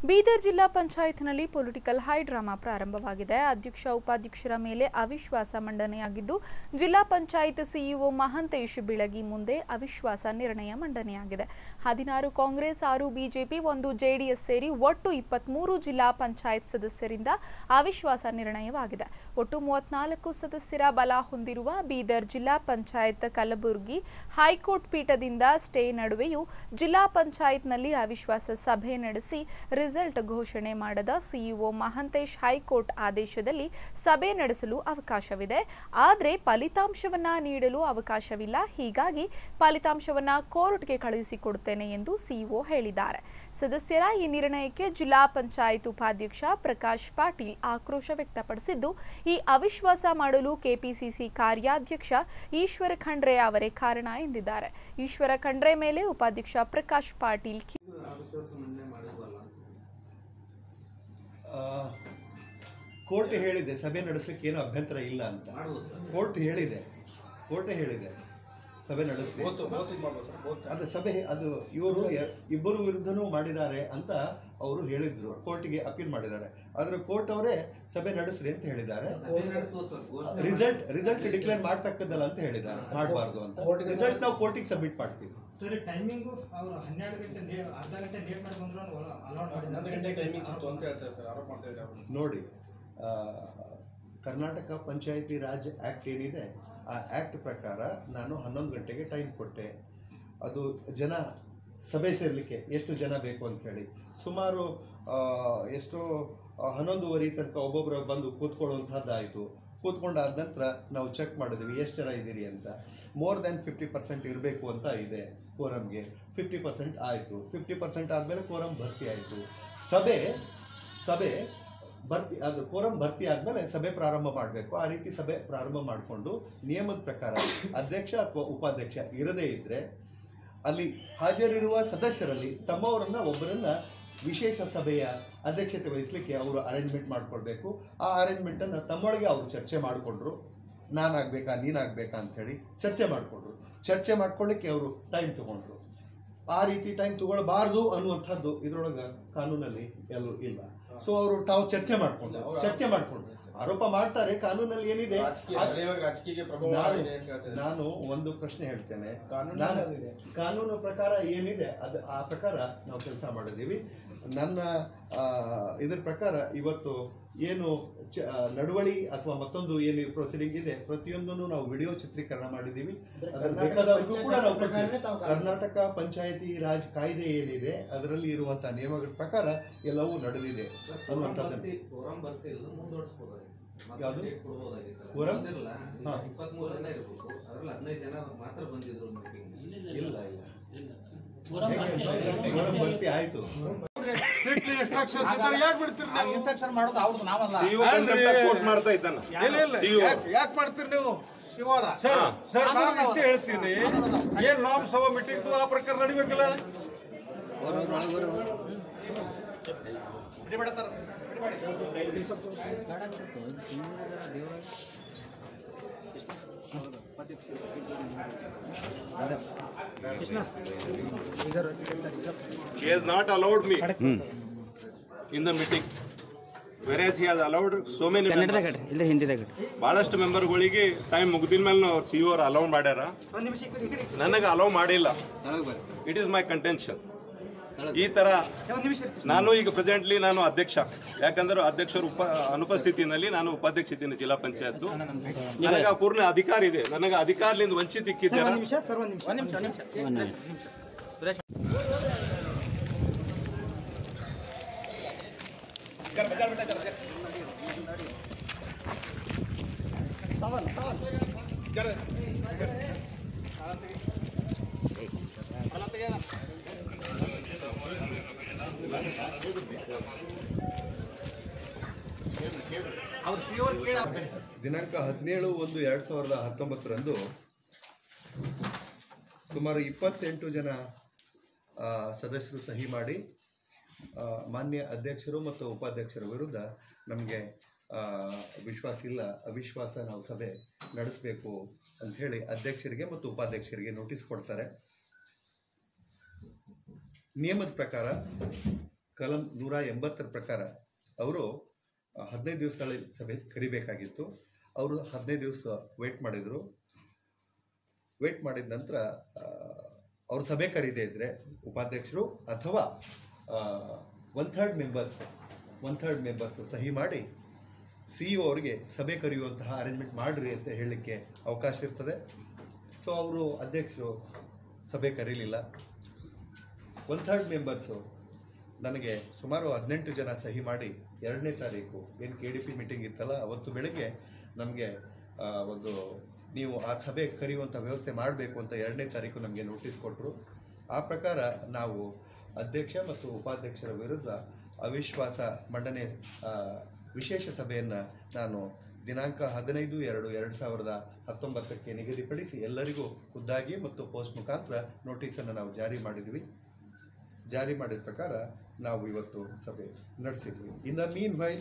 ಬೀದರ್ ಜಿಲ್ಲಾ ಪಂಚಾಯತ್ನಲ್ಲಿ political high drama ಪ್ರಾರಂಭವಾಗಿದೆ ಅಧ್ಯಕ್ಷ ಉಪಾಧ್ಯಕ್ಷರ ಮೇಲೆ ಅವಿಶ್ವಾಸ ಮಂಡನೆಯಾಗಿದ್ದು ಜಿಲ್ಲಾ ಪಂಚಾಯತ್ ಸಿಇಒ ಮಹಂತೇಶ್ ಬಿಳಗಿ ಮುಂದೆ ಅವಿಶ್ವಾಸ ನಿರ್ಣಯ ಮಂಡನೆಯಾಗಿದೆ ಹದಿನಾರು ಕಾಂಗ್ರೆಸ್ ಆರು ಬಿಜೆಪಿ ಒಂದು ಜೆಡಿಎಸ್ ಸೇರಿ ಒಟ್ಟು ಇಪ್ಪತ್ಮೂರು ಜಿಲ್ಲಾ ಪಂಚಾಯತ್ ಸದಸ್ಯರಿಂದ ಅವಿಶ್ವಾಸ ನಿರ್ಣಯವಾಗಿದೆ ಒಟ್ಟು ಮೂವತ್ನಾಲ್ಕು ಸದಸ್ಯರ ಬಲ ಹೊಂದಿರುವ ಬೀದರ್ ಜಿಲ್ಲಾ ಪಂಚಾಯತ್ ಕಲಬುರಗಿ ಹೈಕೋರ್ಟ್ ಪೀಠದಿಂದ ಸ್ಟೇ ನಡುವೆಯೂ ಜಿಲ್ಲಾ ಪಂಚಾಯತ್ನಲ್ಲಿ ಅವಿಶ್ವಾಸ ಸಭೆ ನಡೆಸಿ ರಿಸಲ್ಟ್ ಘೋಷಣೆ ಮಾಡದ ಸಿಇಒ ಮಹಂತೇಶ್ ಹೈಕೋರ್ಟ್ ಆದೇಶದಲ್ಲಿ ಸಭೆ ನಡೆಸಲು ಅವಕಾಶವಿದೆ ಆದರೆ ಫಲಿತಾಂಶವನ್ನ ನೀಡಲು ಅವಕಾಶವಿಲ್ಲ ಹೀಗಾಗಿ ಫಲಿತಾಂಶವನ್ನ ಕೋರ್ಟ್ಗೆ ಕಳುಹಿಸಿಕೊಡುತ್ತೇನೆ ಎಂದು ಸಿಇಒ ಹೇಳಿದ್ದಾರೆ ಸದಸ್ಯರ ಈ ನಿರ್ಣಯಕ್ಕೆ ಜಿಲ್ಲಾ ಪಂಚಾಯತ್ ಉಪಾಧ್ಯಕ್ಷ ಪ್ರಕಾಶ್ ಪಾಟೀಲ್ ಆಕ್ರೋಶ ವ್ಯಕ್ತಪಡಿಸಿದ್ದು ಈ ಅವಿಶ್ವಾಸ ಮಾಡಲು ಕೆಪಿಸಿಸಿ ಕಾರ್ಯಾಧ್ಯಕ್ಷ ಈಶ್ವರ ಖಂಡ್ರೆ ಅವರೇ ಕಾರಣ ಎಂದಿದ್ದಾರೆ ಈಶ್ವರ ಖಂಡ್ರೆ ಮೇಲೆ ಉಪಾಧ್ಯಕ್ಷ ಪ್ರಕಾಶ್ ಪಾಟೀಲ್ ಕಿ- ಆ, ಕೋರ್ಟ್ ಹೇಳಿದೆ ಸಭೆ ನಡೆಸಲಿಕ್ಕೆ ಏನು ಅಭ್ಯಂತರ ಇಲ್ಲ ಅಂತ ಕೋರ್ಟ್ ಹೇಳಿದೆ ಕೋರ್ಟ್ ಹೇಳಿದೆ ಸಭೆ ನಡೆಸಿ ಅದು ಸಭೆ ಅದು ಇವರು ಯ- ಇಬ್ಬರು ವಿರುದ್ಧನೂ ಮಾಡಿದ್ದಾರೆ ಅಂತ ಅವರು ಹೇಳಿದ್ರು ಕೋರ್ಟ್ಗೆ ಅಪೀಲ್ ಮಾಡಿದ್ದಾರೆ ಆದ್ರೆ ಕೋರ್ಟ್ ಅವರೇ ಸಭೆ ನಡೆಸ್ರಿ ಅಂತ ಹೇಳಿದ್ದಾರೆ ರಿಸಲ್ಟ್ ರಿಸಲ್ಟ್ ಡಿಕ್ಲೇರ್ ಮಾಡ್ತಕ್ಕದ್ದಲ್ಲ ಅಂತ ಹೇಳಿದ್ದಾರೆ ಮಾಡಬಾರ್ದು ಅಂತ ರಿಸಲ್ಟ್ ನಾವು ಕೋರ್ಟಿಗೆ ಸಬ್ಮಿಟ್ ಮಾಡ್ತೀವಿ ಸರಿ ಟೈಮಿಂಗು ಅವರು ಹನ್ನೆರಡು ಗಂಟೆ ಲೇ- ಅರ್ಧ ಗಂಟೆ ಲೇಟ್ ಮಾಡಿ ಬಂದ್ರು ಅಲೌಡ್ ಹನ್ನೊಂದು ಗಂಟೆ ಟೈಮಿಂಗ್ ಇತ್ತು ಅಂತ ಹೇಳ್ತಾರೆ ಸರ್ ಆರೋಪ ಮಾಡ್ತಾ ಇದ್ದಾರೆ ಅವರು ನೋಡಿ ಆ, ಕರ್ನಾಟಕ ಪಂಚಾಯತಿ ರಾಜ್ ಆ್ಯಕ್ಟ್ ಏನಿದೆ ಆ ಆ್ಯಕ್ಟ್ ಪ್ರಕಾರ ನಾನು ಹನ್ನೊಂದು ಗಂಟೆಗೆ ಟೈಮ್ ಕೊಟ್ಟೆ ಅದು ಜನ ಸಭೆ ಸೇರಲಿಕ್ಕೆ ಎಷ್ಟು ಜನ ಬೇಕು ಅಂತ ಹೇಳಿ ಸುಮಾರು ಆ, ಎಷ್ಟೋ ಆ, ಹನ್ನೊಂದುವರೆ ತನಕ ಒಬ್ಬೊಬ್ಬರು ಬಂದು ಕೂತ್ಕೊಳ್ಳುವಂಥದ್ದಾಯಿತು ಕೂತ್ಕೊಂಡಾದ ನಂತರ ನಾವು ಚೆಕ್ ಮಾಡಿದ್ವಿ ಎಷ್ಟು ಜನ ಇದ್ದೀರಿ ಅಂತ ಮೋರ್ ದೆನ್ ಫಿಫ್ಟಿ ಪರ್ಸೆಂಟ್ ಇರಬೇಕು ಅಂತ ಇದೆ ಕೋರಮ್ಗೆ ಫಿಫ್ಟಿ ಪರ್ಸೆಂಟ್ ಆಯಿತು ಫಿಫ್ಟಿ ಪರ್ಸೆಂಟ್ ಆದಮೇಲೆ ಕೋರಮ್ ಭರ್ತಿ ಆಯಿತು ಸಭೆ ಸಭೆ ಭರ್ತಿ ಅದು ಕೋರಂ ಭರ್ತಿ ಆದ್ಮೇಲೆ ಸಭೆ ಪ್ರಾರಂಭ ಮಾಡಬೇಕು ಆ ರೀತಿ ಸಭೆ ಪ್ರಾರಂಭ ಮಾಡಿಕೊಂಡು ನಿಯಮದ ಪ್ರಕಾರ ಅಧ್ಯಕ್ಷ ಅಥವಾ ಉಪಾಧ್ಯಕ್ಷ ಇರದೇ ಇದ್ರೆ ಅಲ್ಲಿ ಹಾಜರಿರುವ ಸದಸ್ಯರಲ್ಲಿ ತಮ್ಮವರನ್ನ ಒಬ್ಬರನ್ನ ವಿಶೇಷ ಸಭೆಯ ಅಧ್ಯಕ್ಷತೆ ವಹಿಸಲಿಕ್ಕೆ ಅವರು ಅರೇಂಜ್ಮೆಂಟ್ ಮಾಡ್ಕೊಳ್ಬೇಕು ಆ ಅರೇಂಜ್ಮೆಂಟ್ ಅನ್ನ ತಮ್ಮೊಳಗೆ ಅವರು ಚರ್ಚೆ ಮಾಡಿಕೊಂಡ್ರು ನಾನಾಗ್ಬೇಕಾ ನೀನಾಗ್ಬೇಕಾ ಅಂತ ಹೇಳಿ ಚರ್ಚೆ ಮಾಡಿಕೊಂಡ್ರು ಚರ್ಚೆ ಮಾಡ್ಕೊಳ್ಳಿಕ್ಕೆ ಅವರು ಟೈಮ್ ತಗೊಂಡ್ರು ಆ ರೀತಿ ಟೈಮ್ ತಗೊಳ್ಬಾರ್ದು ಅನ್ನುವಂಥದ್ದು ಇದ್ರೊಳಗ ಕಾನೂನಲ್ಲಿ ಎಲ್ಲೂ ಇಲ್ಲ ಸೊ ಅವರು ತಾವು ಚರ್ಚೆ ಮಾಡ್ಕೊಂಡ್ರು ಅವ್ರು ಚರ್ಚೆ ಮಾಡ್ಕೊಂಡ್ರು ಆರೋಪ ಮಾಡ್ತಾರೆ ಕಾನೂನಲ್ಲಿ ಏನಿದೆ ರಾಜಕೀಯ ಆ- ಸ್ಥಳೀಯವಾಗಿ ರಾಜಕೀಯ ಪ್ರಭಾವ ನಾನು ಇದೆ ಅಂತ ಹೇಳ್ತಾರೆ ನಾನು ಒಂದು ಪ್ರಶ್ನೆ ಹೇಳ್ತೇನೆ ಕಾನೂನಲ್ಲಿ ನಾನು ಅದಿದೆ. ಕಾನೂನು ಪ್ರಕಾರ ಏನಿದೆ ಅದು ಆ ಪ್ರಕಾರ ನಾವು ಕೆಲಸ ಮಾಡಿದ್ದೀವಿ ನನ್ನ ಆ, ಇದ್ರ ಪ್ರಕಾರ ಇವತ್ತು ಏನು ಚ- ಆ, ನಡವಳಿ ಅಥವಾ ಮತ್ತೊಂದು ಏನು ಪ್ರೊಸೀಡಿಂಗ್ ಇದೆ ಪ್ರತಿಯೊಂದನ್ನು ನಾವು ವಿಡಿಯೋ ಚಿತ್ರೀಕರಣ ಮಾಡಿದ್ದೀವಿ ಅದನ್ನ ಬೇಕಾದವ್ರಿಗೂ ಕೂಡ ನಾವು ಕೊಡ್ತೀವಿ. ಕರ್ನಾಟಕ ಪಂಚಾಯತಿ ರಾಜ್ ಕಾಯ್ದೆ ಏನಿದೆ ಅದರಲ್ಲಿ ಇರುವಂತಹ ನಿಯಮಗಳ ಪ್ರಕಾರ ಎಲ್ಲವೂ ನಡೆದಿದೆ ಅನ್ನುವಂಥದ್ದನ್ನು ಫೋರಂ ಬರ್ತಿಲ್ಲ ಮುಂದೂಡಿಸ್ಬೋದಾಗಿತ್ತು ಯಾವ್ದು? ಕೊಡ್ಬೋದಾಗಿತ್ತು ಫೋರಂ? ಬಂದಿರಲ್ಲ ಹಾ. ಇಪ್ಪತ್ಮೂರು ಜನ ಇರ್ಬೇಕು ಅದ್ರಲ್ಲಿ ಹದಿನೈದು ಜನ ಮಾತ್ರ ಬಂದಿದ್ರು ಮೀಟಿಂಗ್ ಇಲ್ಲ ಇಲ್ಲ ಫೋರಂ ಭರ್ತಿ ಆಯ್ತು ಇನ್ಸ್ಟ್ರಕ್ಷನ್ ಮಾಡೋದು ಅವ್ರದ್ದು ನಾವಲ್ಲ ಕೋಟ್ ಮಾಡ್ತಾ ಇದ್ದಾನ ಯಾಕೆ ಮಾಡ್ತೀರಿ ನೀವು ಸರ್ ಸರ್ ನಾನು ಇಷ್ಟೇ ಹೇಳ್ತೀನಿ ಏನ್ ನಾಮ್ ಸಭಾ ಮೀಟಿಂಗ್ ಆ ಪ್ರಕಾರ ನಡಿಬೇಕಲ್ಲ He has not allowed me in the meeting. Whereas he has allowed so many members. ಇಲ್ಲ ಹಿಂದಿದಾಗ ಬಹಳಷ್ಟು ಮೆಂಬರ್ಗಳಿಗೆ ಟೈಮ್ ಮುಗ್ದಿನ ಮೇಲೆ ಸಿ ಅವ್ರು ಅಲೌ ಮಾಡ್ಯಾರ ನನಗೆ ಅಲೌ ಮಾಡಿಲ್ಲ ಇಟ್ ಈಸ್ ಮೈ ಕಂಟೆನ್ಷನ್ ಈ ತರ ನಾನು ಈಗ ಪ್ರೆಸೆಂಟ್ಲಿ ನಾನು ಅಧ್ಯಕ್ಷ ಯಾಕಂದ್ರೆ ಅಧ್ಯಕ್ಷರ ಉಪ ಅನುಪಸ್ಥಿತಿನಲ್ಲಿ ನಾನು ಉಪಾಧ್ಯಕ್ಷ ಇದ್ದೀನಿ ಜಿಲ್ಲಾ ಪಂಚಾಯತ್ ನನಗೆ ಆ ಪೂರ್ಣ ಅಧಿಕಾರ ಇದೆ ನನಗೆ ಅಧಿಕಾರದಿಂದ ವಂಚಿತ ಇಕ್ಕಿದ್ದಾರೆ ಒಂದ್ ನಿಮಿಷ ಒಂದ್ ನಿಮಿಷ ದಿನಾಂಕ ಹದಿನೇಳು ಒಂದು ಎರಡು ಸಾವಿರದ ಹತ್ತೊಂಬತ್ತರಂದು ಸುಮಾರು ಇಪ್ಪತ್ತೆಂಟು ಜನ ಆ, ಸದಸ್ಯರು ಸಹಿ ಮಾಡಿ ಆ, ಮಾನ್ಯ ಅಧ್ಯಕ್ಷರು ಮತ್ತು ಉಪಾಧ್ಯಕ್ಷರ ವಿರುದ್ಧ ನಮಗೆ ವಿಶ್ವಾಸ ಇಲ್ಲ ಅವಿಶ್ವಾಸ ನಾವು ಸಭೆ ನಡೆಸಬೇಕು ಅಂತ ಹೇಳಿ ಅಧ್ಯಕ್ಷರಿಗೆ ಮತ್ತು ಉಪಾಧ್ಯಕ್ಷರಿಗೆ ನೋಟಿಸ್ ಕೊಡ್ತಾರೆ ನಿಯಮದ ಪ್ರಕಾರ ಕಲಂ ನೂರ ಎಂಬತ್ತರ ಪ್ರಕಾರ ಅವರು ಹದಿನೈದು ದಿವಸದಲ್ಲಿ ಸಭೆ ಕರಿಬೇಕಾಗಿತ್ತು ಅವರು ಹದಿನೈದು ದಿವಸ ವೇಟ್ ಮಾಡಿದರು ವೇಟ್ ಮಾಡಿದ ನಂತರ ಅವ್ರ ಸಭೆ ಕರೀದೇ ಇದ್ದರೆ ಉಪಾಧ್ಯಕ್ಷರು ಅಥವಾ one third members one third members ಸಹಿ ಮಾಡಿ ಸಿ ಇ ಅವರಿಗೆ ಸಭೆ ಕರೆಯುವಂತಹ ಅರೇಂಜ್ಮೆಂಟ್ ಮಾಡಿರಿ ಅಂತ ಹೇಳಲಿಕ್ಕೆ ಅವಕಾಶ ಇರ್ತದೆ ಸೊ ಅವರು ಅಧ್ಯಕ್ಷರು ಸಭೆ ಕರೀಲಿಲ್ಲ ಒನ್ ಥರ್ಡ್ ಮೆಂಬರ್ಸು ನನಗೆ ಸುಮಾರು ಹದಿನೆಂಟು ಜನ ಸಹಿ ಮಾಡಿ ಎರಡನೇ ತಾರೀಕು ಏನು ಕೆ ಡಿ ಪಿ ಮೀಟಿಂಗ್ ಇತ್ತಲ್ಲ ಅವತ್ತು ಬೆಳಗ್ಗೆ ನಮಗೆ ಒಂದು ನೀವು ಆ ಸಭೆ ಕರೆಯುವಂಥ ವ್ಯವಸ್ಥೆ ಮಾಡಬೇಕು ಅಂತ ಎರಡನೇ ತಾರೀಕು ನಮಗೆ ನೋಟಿಸ್ ಕೊಟ್ಟರು ಆ ಪ್ರಕಾರ ನಾವು ಅಧ್ಯಕ್ಷ ಮತ್ತು ಉಪಾಧ್ಯಕ್ಷರ ವಿರುದ್ಧ ಅವಿಶ್ವಾಸ ಮಂಡನೆ ಆ, ವಿಶೇಷ ಸಭೆಯನ್ನು ನಾನು ದಿನಾಂಕ ಹದಿನೈದು ಎರಡು ಎರಡು ಸಾವಿರದ ಹತ್ತೊಂಬತ್ತಕ್ಕೆ ನಿಗದಿಪಡಿಸಿ ಎಲ್ಲರಿಗೂ ಖುದ್ದಾಗಿ ಮತ್ತು ಪೋಸ್ಟ್ ಮುಖಾಂತರ ನೋಟಿಸನ್ನು ನಾವು ಜಾರಿ ಮಾಡಿದ್ವಿ ಜಾರಿ ಮಾಡಿದ ಪ್ರಕಾರ ನಾವು ಇವತ್ತು ಸಭೆ ನಡೆಸಿದ್ವಿ ಇನ್ ದ ಮೀನ್ ವೈಲ್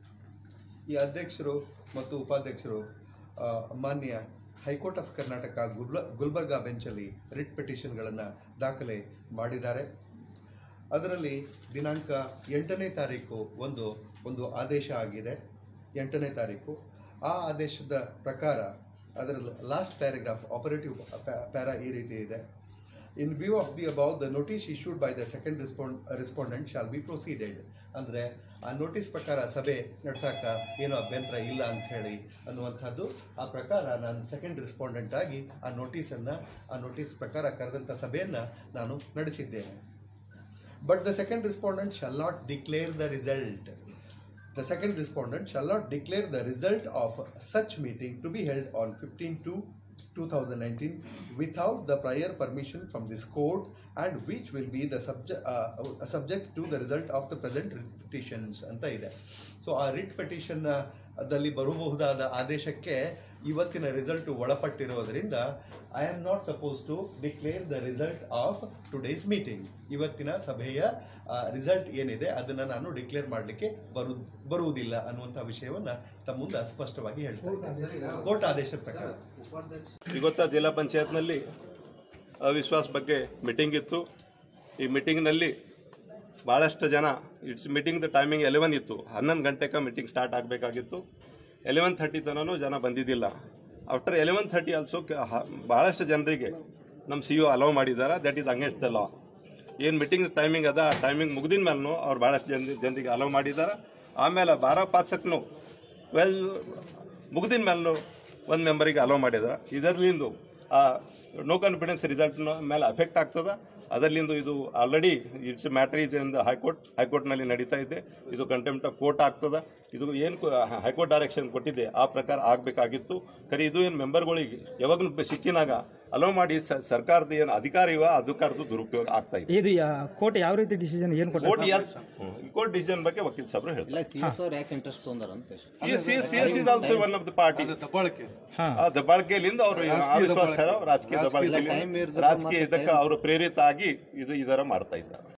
ಈ ಅಧ್ಯಕ್ಷರು ಮತ್ತು ಉಪಾಧ್ಯಕ್ಷರು ಆ, ಮಾನ್ಯ ಹೈಕೋರ್ಟ್ ಆಫ್ ಕರ್ನಾಟಕ ಗುಲ್ಬ ಗುಲ್ಬರ್ಗಾ ಬೆಂಚಲ್ಲಿ ರಿಟ್ ಪಿಟಿಷನ್ಗಳನ್ನು ದಾಖಲೆ ಮಾಡಿದ್ದಾರೆ ಅದರಲ್ಲಿ ದಿನಾಂಕ ಎಂಟನೇ ತಾರೀಕು ಒಂದು ಒಂದು ಆದೇಶ ಆಗಿದೆ ಎಂಟನೇ ತಾರೀಕು ಆ ಆದೇಶದ ಪ್ರಕಾರ ಅದರ ಲಾಸ್ಟ್ ಪ್ಯಾರಾಗ್ರಾಫ್ ಆಪರೇಟಿವ್ ಪ್ಯಾರಾ ಈ ರೀತಿ ಇದೆ in view of the above the notice issued by the second respond respondent shall be proceeded ಅಂದರೆ ಆ ನೋಟಿಸ್ ಪ್ರಕಾರ ಸಭೆ ನಡ್ಸಕ್ಕ ಏನೋ ಅಭ್ಯಂತರ ಇಲ್ಲ ಅಂತ ಹೇಳಿ ಅನ್ನುವಂಥದ್ದು ಆ ಪ್ರಕಾರ ನಾನು ಸೆಕೆಂಡ್ ರೆಸ್ಪಾಂಡೆಂಟ್ ಆಗಿ ಆ ನೋಟಿಸನ್ನು ಆ ನೋಟಿಸ್ ಪ್ರಕಾರ ಕರೆದಂಥ ಸಭೆಯನ್ನು ನಾನು ನಡೆಸಿದ್ದೇನೆ But the second respondent shall not declare the result. The second respondent shall not declare the result of such meeting to be held on 15 to 2019 without the prior permission from this court and which will be the subject uh, subject to the result of the present writ petitions ಅಂತ ಇದೆ so ಆ writ petition ದಲ್ಲಿ ಬರಬಹುದಾದ ಆದೇಶಕ್ಕೆ ಇವತ್ತಿನ result ಒಳಪಟ್ಟಿರೋದ್ರಿಂದ I am not suppose to declare the result of today's meeting ಇವತ್ತಿನ ಸಭೆಯ ರಿಸಲ್ಟ್ ಏನಿದೆ ಅದನ್ನು ನಾನು ಡಿಕ್ಲೇರ್ ಮಾಡಲಿಕ್ಕೆ ಬರು ಬರುವುದಿಲ್ಲ ಅನ್ನುವಂಥ ವಿಷಯವನ್ನ ತಮ್ಮ ಮುಂದೆ ಸ್ಪಷ್ಟವಾಗಿ ಹೇಳ್ತಾರೆ ಕೋರ್ಟ್ ಆದೇಶದ ಪ್ರಕಾರ ಇವತ್ತ ಜಿಲ್ಲಾ ಪಂಚಾಯತ್ನಲ್ಲಿ ಅವಿಶ್ವಾಸ ಬಗ್ಗೆ ಮೀಟಿಂಗ್ ಇತ್ತು ಈ ಮೀಟಿಂಗ್ನಲ್ಲಿ ಭಾಳಷ್ಟು ಜನ ಇಟ್ಸ್ ಮೀಟಿಂಗ್ ಟೈಮಿಂಗ್ ಎಲೆವನ್ ಇತ್ತು ಹನ್ನೊಂದು ಗಂಟೆಗೆ ಮೀಟಿಂಗ್ ಸ್ಟಾರ್ಟ್ ಆಗಬೇಕಾಗಿತ್ತು ಎಲೆವನ್ ಥರ್ಟಿ ತನೂ ಜನ ಬಂದಿದ್ದಿಲ್ಲ ಆಫ್ಟರ್ ಎಲೆವನ್ ಥರ್ಟಿ ಆಲ್ಸೋ ಭಾಳಷ್ಟು ಜನರಿಗೆ ನಮ್ಮ ಸಿ ಯು ಅಲೌ ಮಾಡಿದ್ದಾರೆ that is against the law ಏನು ಮೀಟಿಂಗ್ ಟೈಮಿಂಗ್ ಅದ ಆ ಟೈಮಿಂಗ್ ಮುಗಿದಿನ ಮೇಲೂ ಅವ್ರು ಭಾಳಷ್ಟು ಜನ ಜನರಿಗೆ ಅಲೌ ಮಾಡಿದ್ದಾರೆ ಆಮೇಲೆ ಬಾರ ಪಾಚಕ್ನು ವೆಲ್ ಮುಗಿದಿನ ಮೇಲೂ ಒಂದು ಮೆಂಬರಿಗೆ ಅಲೋ ಮಾಡಿದ ಇದರ್ಲಿಂದು ಆ ನೋ ಕಾನ್ಫಿಡೆನ್ಸ್ ರಿಸಲ್ಟ್ ಮೇಲೆ ಅಫೆಕ್ಟ್ ಆಗ್ತದ ಅದರ್ಲಿಂದ ಇದು already it's matter is in the high court ಹೈಕೋರ್ಟ್ನಲ್ಲಿ ನಡೀತಾ ಇದೆ ಇದು ಕಂಟೆಂಪ್ಟ್ ಆಫ್ ಕೋರ್ಟ್ ಆಗ್ತದ ಇದು ಏನು ಹೈಕೋರ್ಟ್ ಡೈರೆಕ್ಷನ್ ಕೊಟ್ಟಿದೆ ಆ ಪ್ರಕಾರ ಆಗಬೇಕಾಗಿತ್ತು ಖರೆ ಇದು ಏನು ಮೆಂಬರ್ಗಳಿಗೆ ಯಾವಾಗಲೂ ಸಿಕ್ಕಿನಾಗ ಅಲೋ ಮಾಡಿ ಸ- ಸರ್ಕಾರದ ಏನು ಅಧಿಕಾರ ಇವ ಅಧಿಕಾರದ ದುರುಪಯೋಗ ಆಗ್ತಾ ಇದೆ ಇದು ಕೋರ್ಟ್ ಯಾವ ರೀತಿ ಡಿಸಿಷನ್ ಏನು ಕೋರ್ಟ್ ಕೋರ್ಟ್ ಡಿಸಿಷನ್ ಬಗ್ಗೆ ವಕೀಲ್ ಸಾಬ್ರು ಹೇಳ್ತಾರೆ ಇಲ್ಲ ಸಿ ಎಸ್ ಅವ್ರು ಯಾಕೆ ಇಂಟ್ರೆಸ್ಟ್ ತೊಂದಾರಂತೆ CS is also one of the party ದಬ್ಬಾಳಿಕೆ ಆ ದಬ್ಬಾಳಿಕೆಯಿಂದ ಅವರು ಅವಿಶ್ವಾಸ ರಾಜಕೀಯ ದಬ್ಬಾಳಿಕೆ ರಾಜಕೀಯ ಇದಕ್ಕೆ ಅವರು ಪ್ರೇರಿತ ಆಗಿ ಇದು ಇದರ ಮಾಡ್ತಾ ಇದ್ದಾರೆ